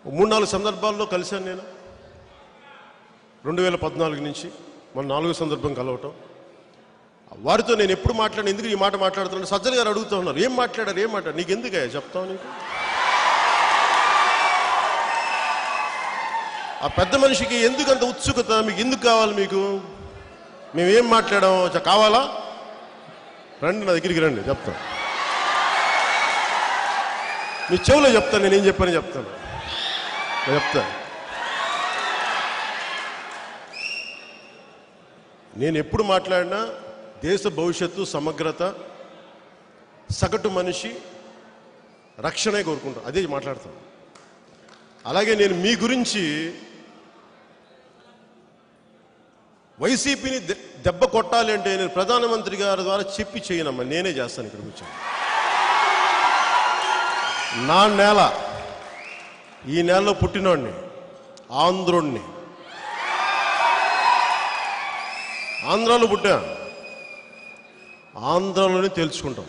మూడు నాలుగు సందర్భాల్లో కలిశాను నేను రెండు వేల పద్నాలుగు నుంచి మన నాలుగో సందర్భం కలవటం వారితో నేను ఎప్పుడు మాట్లాడిన ఎందుకు ఈ మాట మాట్లాడుతున్నాను సజ్జల గారు అడుగుతూ ఉన్నారు ఏం మాట్లాడారు ఏం మాట్లాడారు నీకు ఎందుకయ్యా చెప్తావు నీకు ఆ పెద్ద మనిషికి ఎందుకు అంత ఉత్సుకత మీకు ఎందుకు కావాలి మీకు మేమేం మాట్లాడాం చ- కావాలా రండి నా దగ్గరికి రండి చెప్తాను మీ చెవులో చెప్తాను నేనేం చెప్పాను చెప్తాను నేను చెప్తాను నేను ఎప్పుడు మాట్లాడినా దేశ భవిష్యత్తు సమగ్రత సగటు మనిషి రక్షణే కోరుకుంటాను అదే మాట్లాడతాను అలాగే నేను మీ గురించి వైసీపీని దె- దెబ్బ కొట్టాలి అంటే నేను ప్రధానమంత్రి గారి ద్వారా చెప్పి చేయనమ్మా నేనే చేస్తాను ఇక్కడ కూర్చొని నా నేల ఈ నేలలో పుట్టినోడిని ఆంధ్రుణ్ణి ఆంధ్రాలో పుట్టా ఆంధ్రాలోనే తేల్చుకుంటాం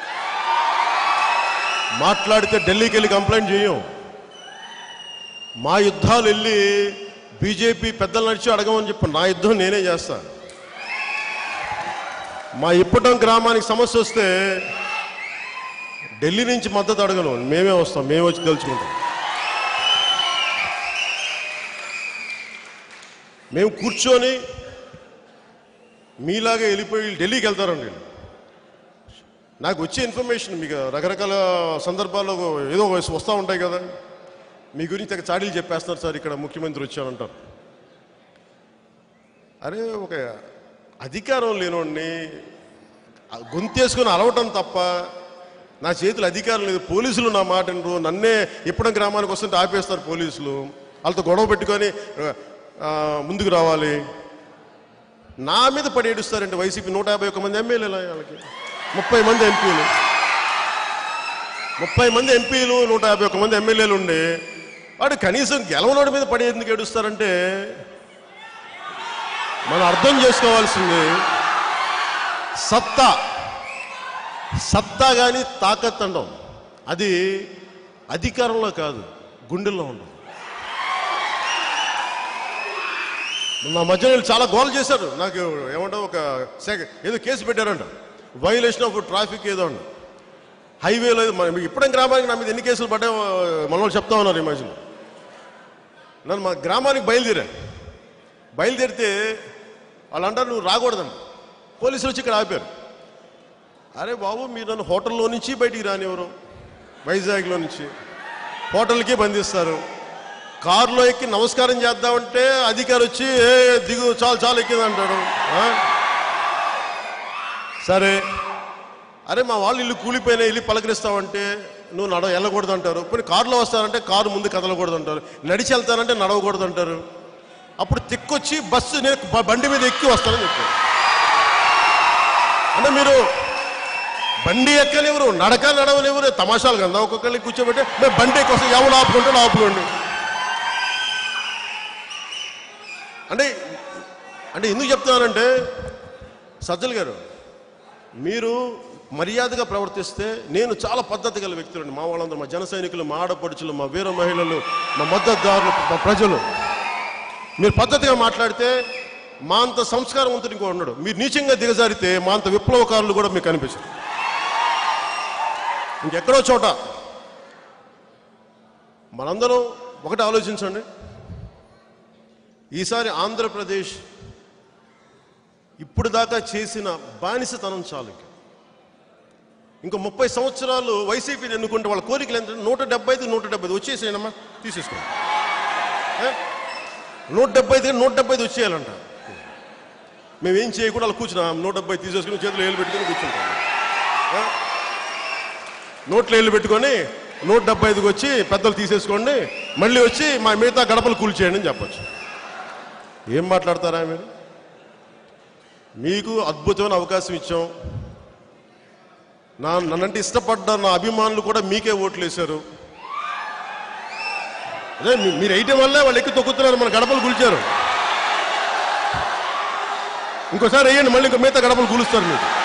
మాట్లాడితే ఢిల్లీకి వెళ్ళి కంప్లైంట్ చేయం మా యుద్ధాలు వెళ్ళి బీజేపీ పెద్దలు నడిచి అడగమని చెప్పి నా యుద్ధం నేనే చేస్తా మా ఇప్పటం గ్రామానికి సమస్య వస్తే ఢిల్లీ నుంచి మద్దతు అడగను మేమే వస్తాం మేమే వచ్చి తెలుసుకుంటాం మేము కూర్చొని మీలాగే వెళ్ళిపోయి ఢిల్లీకి వెళ్తారండి వీళ్ళు. నాకు వచ్చే ఇన్ఫర్మేషన్ మీకు రకరకాల సందర్భాల్లో ఏదో వస్తూ ఉంటాయి కదా మీ గురించి తెగ చాడీలు చెప్పేస్తున్నారు సార్ ఇక్కడ ముఖ్యమంత్రి వచ్చానంటారు అరే ఒక అధికారం లేనోడిని గొంతేసుకొని అరవటం తప్ప నా చేతులు అధికారం లేదు పోలీసులు నా మాట వినరు నన్నే ఇప్పడం గ్రామానికి వస్తుంటే ఆపేస్తారు పోలీసులు వాళ్ళతో గొడవ పెట్టుకొని ఆ, ముందుకు రావాలి నా మీద పడి ఏడుస్తారంటే వైసీపీ నూట యాభై ఒక్క మంది ఎమ్మెల్యేలు వాళ్ళకి ముప్పై మంది ఎంపీలు ముప్పై మంది ఎంపీలు నూట యాభై ఒక్క మంది ఎమ్మెల్యేలు ఉండే వాడు కనీసం గెలవనోడి మీద పడి ఎందుకు ఏడుస్తారంటే మనం అర్థం చేసుకోవాల్సింది సత్తా సత్తా కానీ తాకత్ అండం అది అధికారంలో కాదు గుండెల్లో ఉండదు నా మధ్య వీళ్ళు చాలా గోల్ చేశారు నాకు ఏమంటావు ఒక సెక ఏదో కేసు పెట్టారంట వైలేషన్ ఆఫ్ ట్రాఫిక్ ఏదో అంట హైవేలో ఏదో మన- ఇప్పుడే గ్రామానికి నా మీద ఎన్ని కేసులు పడ్డాయో మన వాళ్ళు చెప్తా ఉన్నారు ఈ మధ్యలో నన్ను మా గ్రామానికి బయలుదేరా బయలుదేరితే వాళ్ళు అంటారు నువ్వు రాకూడదండి పోలీసులు వచ్చి ఇక్కడ ఆపారు అరే బాబు మీరు నన్ను హోటల్లో నుంచి బయటికి రానివ్వరు వైజాగ్లో నుంచి హోటల్కి బంధిస్తారు కారులో ఎక్కి నమస్కారం చేద్దామంటే అధికారి వచ్చి ఏ దిగు చాలు చాలు ఎక్కింది అంటాడు ఆ? సరే అరే మా వాళ్ళు ఇల్లు కూలిపోయినా ఇల్లు పలకరిస్తావంటే నువ్వు నడ వెళ్ళకూడదు అంటారు ఇప్పుడు కారులో వస్తారంటే కారు ముందు కదలకూడదు అంటారు నడిచి వెళ్తారంటే నడవకూడదు అంటారు అప్పుడు తిక్కొచ్చి బస్సు నేను బ- బండి మీద ఎక్కి వస్తానని చెప్పారు అంటే మీరు బండి ఎక్కనివ్వరు నడక నడవనివ్వరు తమాషాలు కదా ఒక్కొక్కరిని కూర్చోబెట్టి మేము బండి ఎక్కి వస్తాం ఎవడు ఆపుకుంటాడు ఆపుకోండి అంటే అంటే ఎందుకు చెప్తున్నానంటే సజ్జల్ గారు మీరు మర్యాదగా ప్రవర్తిస్తే నేను చాలా పద్ధతి గల వ్యక్తులండి మా వాళ్ళందరూ మా జన సైనికులు మా ఆడపడుచులు మా వీర మహిళలు మా మద్దతుదారులు మా ప్రజలు మీరు పద్ధతిగా మాట్లాడితే మా అంత సంస్కారవంతుడు ఇంకో ఉన్నాడు మీరు నీచంగా దిగజారితే మా అంత విప్లవకారులు కూడా మీకు కనిపించరు ఇంకెక్కడో చోట మనందరం ఒకటి ఆలోచించండి ఈసారి ఆంధ్రప్రదేశ్ ఇప్పుడు దాకా చేసిన బానిసతనం చాలు ఇంక. ఇంకో ముప్పై సంవత్సరాలు వైసీపీని ఎన్నుకుంటే వాళ్ళ కోరికలు ఎంత నూట డెబ్బై ఐదు నూట డెబ్బై ఐదు వచ్చేసేయనమ్మా తీసేసుకోండి ఏ? నూట డెబ్బై ఐదు నూట డెబ్బై ఐదు వచ్చేయాలంట మేము ఏం చేయకుండా అలా కూర్చున్నాం నూట డెబ్బై తీసేసుకుని చేతులు ఏళ్ళు పెట్టుకుని కూర్చుంటాం ఏ? నోట్లో ఏళ్ళు పెట్టుకొని నూట డెబ్బై ఐదుకి వచ్చి పెద్దలు తీసేసుకోండి మళ్ళీ వచ్చి మా మిగతా గడపలు కూల్చేయండి అని చెప్పొచ్చు ఏం మాట్లాడతారా మీరు మీకు అద్భుతమైన అవకాశం ఇచ్చాం నా నన్నంటే ఇష్టపడ్డ నా అభిమానులు కూడా మీకే ఓట్లు వేశారు అదే మీ- మీరు వేయటం వల్లే వాళ్ళు ఎక్కి తొక్కుతున్నారు మన గడపలు కూల్చారు ఇంకోసారి వేయండి మళ్ళీ ఇంకో మిగతా గడపలు కూలుస్తారు మీరు